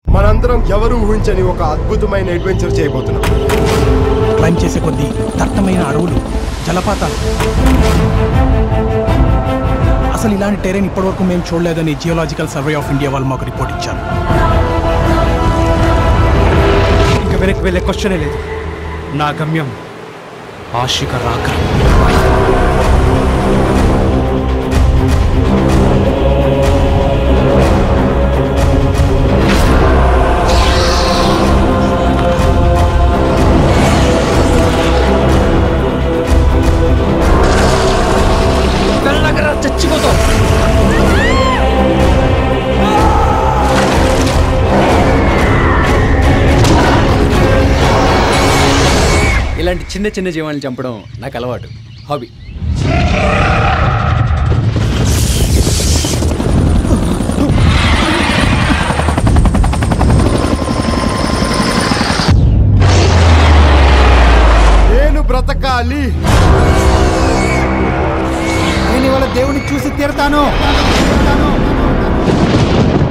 మనందరం ఎవరు ఊహించని ఒక అద్భుతమైన అడ్వెంచర్ చేయబోతున్నాం క్లైమ్ చేసే కొద్దీ దట్టమైన అడవులు జలపాతాలు అసలు ఇలాంటి టెరైన్ ఇప్పటివరకు మేము చూడలేదని జియోలాజికల్ సర్వే ఆఫ్ ఇండియా వాళ్ళు మాకు రిపోర్ట్ ఇచ్చారు ఇంకా వెనక్కి వెళ్ళే క్వశ్చనే లేదు నా గమ్యం ఆశిక రాక వెళ్ళగరా చచ్చిపోతావు ఇలాంటి చిన్న చిన్న జీవాలను చంపడం నాకు అలవాటు హాబీ నేను బ్రతకాలి నేను ఇవాళ దేవుని చూసి తీరతాను